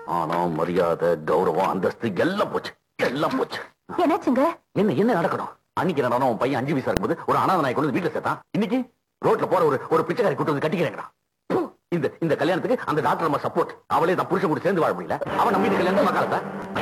Annum மரியாதை கௌரவம் அந்தஸ்து எல்லாம் போச்சு எல்லாம் போச்சு என்னாச்சுங்க என்ன என்ன நடக்கணும் அன்னைக்கு நடனம் உன் பையன் அஞ்சு வயசா இருக்கும்போது ஒரு அனாதை நாய் கொண்டு வந்து வீட்டுல சேர்த்தான் இன்னைக்கு ரோட்ல போற ஒரு ஒரு பிச்சைக்காரி கூட்டு வந்து கட்டிக்கிறேங்கடா ப்பு. இந்த இந்த கல்யாணத்துக்கு அந்த டாக்டர் நம்ம சப்போர்ட் அவளே தான் புருஷன் கூட சேர்ந்து வாழ முடியல அவன் நம்ம வீட்டு கல்யாணம் மக்காலத்தா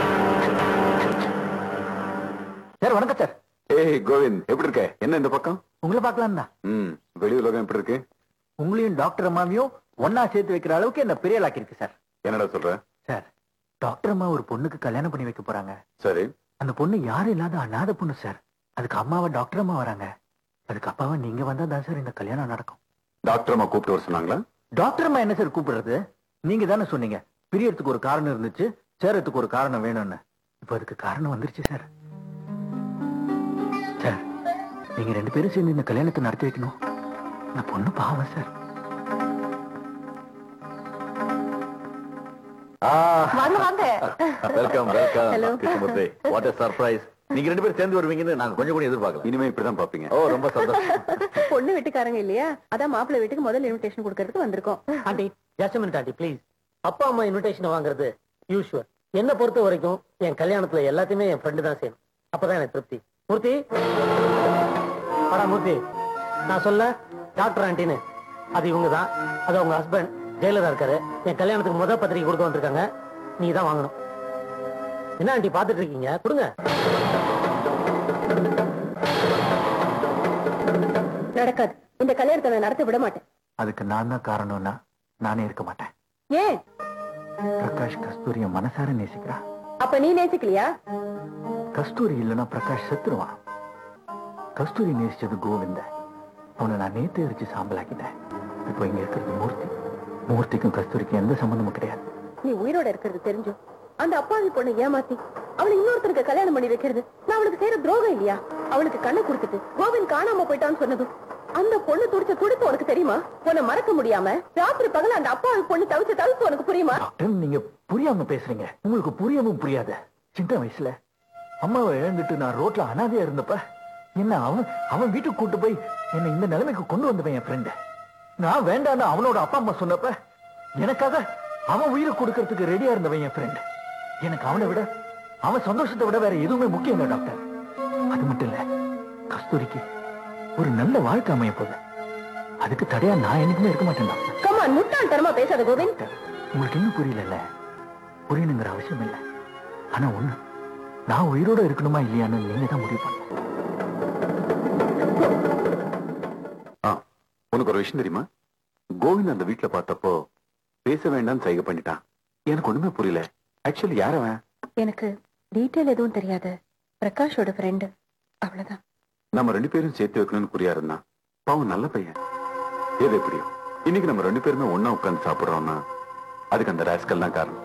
சார் வணக்கம் சார் ஏய் கோவிந்த் எப்படி இருக்க என்ன இந்த பக்கம் உங்களை பார்க்கலாம் தான் ம் வெளி உலகம் எப்படி இருக்கு உங்களையும் டாக்டர் அம்மாவையும் ஒன்னா சேர்த்து வைக்கிற அளவுக்கு என்ன பெரிய ஆளாக்கி இருக்கு சார் என்னடா சொல்ற சார் டாக்டர் அம்மா ஒரு பொண்ணுக்கு கல்யாணம் பண்ணி வைக்க போறாங்க சரி அந்த பொண்ணு யாரும் இல்லாத அனாதை பொண்ணு சார் அதுக்கு அம்மாவை டாக்டர் அம்மா வராங்க அதுக்கு அப்பாவை நீங்க வந்தா தான் சார் இந்த கல்யாணம் நடக்கும் டாக்டர் அம்மா கூப்பிட்டு வர சொன்னாங்களா டாக்டர் அம்மா என்ன சார் கூப்பிடுறது நீங்க தானே சொன்னீங்க பிரியறதுக்கு ஒரு காரணம் இருந்துச்சு சேரத்துக்கு ஒரு காரணம் வேணும்னு இப்போ அதுக்கு காரணம் வந்துருச்சு சார் சார் நீங்க ரெண்டு பேரும் சேர்ந்து இந்த கல்யாணத்தை நடத்தி வைக்கணும் இந்த பொண்ணு பாவம் சார் வாங்க வாங்க welcome welcome Hello. Krishnamurthy what a surprise நீங்க ரெண்டு பேரும் சேர்ந்து வருவீங்கன்னு நாங்க கொஞ்சம் கூட எதிர்பார்க்கல இனிமே இப்படிதான் பாப்பீங்க ஓ ரொம்ப சந்தோஷம் பொண்ணு வீட்டுக்காரங்க இல்லையா அதான் மாப்பிள்ளை வீட்டுக்கு முதல் இன்விடேஷன் கொடுக்கறதுக்கு வந்திருக்கோம் aunty just minute aunty please அப்பா அம்மா இன்விடேஷன் வாங்குறது யூஷுவல் என்ன பொறுத்த வரைக்கும் என் கல்யாணத்துல எல்லாத்தையுமே என் ஃப்ரெண்டு தான் செய்யணும் அப்பதான் எனக்கு திருப்தி மூர்த்தி வாடா மூர்த்தி நான் சொல்ல டாக்டர் ஆண்டின்னு அது இவங்க தான் அது அவங்க ஹஸ்பண்ட் ஜெயிலரா இருக்காரு என் கல்யாணத்துக்கு முதல் பத்திரிக்கை கொடுக்க வந்திருக்காங்க நீ தான் வாங்கணும் என்ன ஆண்டி பாத்துட்டு இருக்கீங்க கொடுங்க நடக்காது இந்த கல்யாணத்தை நான் நடத்த விட மாட்டேன் அதுக்கு நான் தான் காரணம்னா நானே இருக்க மாட்டேன் ஏன் பிரகாஷ் கஸ்தூரிய மனசார நேசிக்கிறா அப்ப நீ நேசிக்கலையா கஸ்தூரி இல்லைன்னா பிரகாஷ் செத்துருவான் கஸ்தூரி நேசிச்சது கோவிந்த அவனை நான் நேத்து எரிச்சு சாம்பலாக்கிட்டேன் இப்போ இங்க இருக்கிறது மூர்த்தி மூர்த்திக்கும் கஸ்தூரிக்கும் எந்த சம்பந்தமும் கிடையாது நீ உயிரோட இருக்கிறது தெரிஞ்சும் அந்த அப்பாவி பொண்ணை ஏமாத்தி அவளை இன்னொருத்தருக்கு கல்யாணம் பண்ணி வைக்கிறது நான் அவளுக்கு செய்யற துரோகம் இல்லையா அவளுக்கு கண்ணை கொடுத்துட்டு கோவிந்த் காணாம போயிட்டான்னு சொன்னதும் அந்த பொண்ணு துடிச்ச துடிப்பு உனக்கு தெரியுமா உன்னை மறக்க முடியாம ராத்திரி பகல அந்த அப்பாவி பொண்ணு தவிச்ச தவிப்பு உனக்கு புரியுமா டாக்டர் நீங்க புரியாம பேசுறீங்க உங்களுக்கு புரியவும் புரியாது சின்ன வயசுல அம்மாவை இழந்துட்டு நான் ரோட்ல அனாதையா இருந்தப்ப என்ன அவன் அவன் வீட்டுக்கு கூட்டு போய் என்ன இந்த நிலைமைக்கு கொண்டு வந்தவன் என் ஃப்ரெண்டு நான் வேண்டான்னு அவனோட அப்பா அம்மா சொன்னப்ப எனக்காக அவன் உயிரை கொடுக்கறதுக்கு ரெடியா இருந்தவன் என் ஃப்ரெண்ட் எனக்கு அவனை விட அவன் சந்தோஷத்தை விட வேற எதுவுமே முக்கியம் இல்லை டாக்டர் அது மட்டும் இல்ல கஸ்தூரிக்கு ஒரு நல்ல வாழ்க்கை அமைய போகுது அதுக்கு தடையா நான் என்னைக்குமே இருக்க மாட்டேன் டாக்டர் கம்மா முட்டாள்தனமா பேசாத கோவிந்த் டாக்டர், உங்களுக்கு இன்னும் புரியல புரியணுங்கிற அவசியம் இல்லை ஆனா ஒண்ணு நான் உயிரோட இருக்கணுமா இல்லையான்னு நீங்க தான் முடிவு பண்ணணும் ஆ உனக்கு ஒரு விஷயம் தெரியுமா கோவிந்த் அந்த வீட்டுல பார்த்தப்போ பேச வேண்டாம்னு சைகை பண்ணிட்டான் எனக்கு ஒண்ணுமே புரியல ஆக்சுவலி யார் அவன் எனக்கு டீட்டெயில் எதுவும் தெரியாது பிரகாஷோட ஃப்ரெண்டு அவ்வளவுதான் நம்ம ரெண்டு பேரும் சேர்த்து வைக்கணும்னு புரியா இருந்தான் பாவம் நல்ல பையன் எது எப்படியோ இன்னைக்கு நம்ம ரெண்டு பேருமே ஒண்ணா உட்கார்ந்து சாப்பிடுறோம்னா அதுக்கு அந்த ராஸ்கல் தான் காரணம்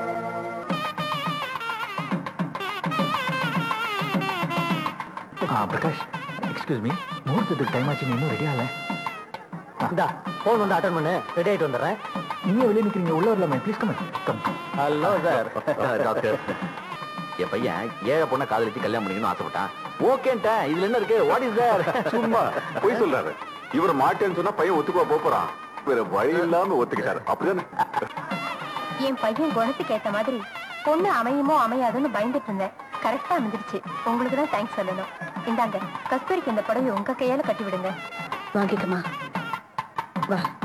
ஆ பிரகாஷ் எக்ஸ்கியூஸ் மீ முகூர்த்தத்துக்கு டைம் ஆச்சு நீ இன்னும் ரெடி ஆகல இந்தா போன் வந்து அட்டன் பண்ணு ரெடி ஆயிட்டு வந்துடுறேன் நீங்க வெளியே நிக்கிறீங்க உள்ள வரலாமே please come come hello sir doctor என் பையன் ஏழை பொண்ணை காதலிச்சு கல்யாணம் பண்ணிக்கணும்னு ஆசைப்பட்டான் ஓகேன்ட்டேன் இதுல என்ன இருக்கு வாட் இஸ் தேர் சும்மா போய் சொல்றாரு இவர் மாட்டேன்னு சொன்னா பையன் ஒத்துக்குவா போப் போறான் வேற வழி இல்லாம ஒத்துக்கிட்டாரு அப்படிதானே என் பையன் குணத்துக்கு ஏத்த மாதிரி பொண்ணு அமையுமோ அமையாதுன்னு பயந்துட்டு இருந்தேன் கரெக்டா அமைஞ்சிருச்சு உங்களுக்கு தான் தேங்க்ஸ் சொல்லணும் இந்தாங்க கஸ்தூரிக்கு இந்த புடவை உங்க கையால கட்டி விடுங்க வாங்கிக்கமா வா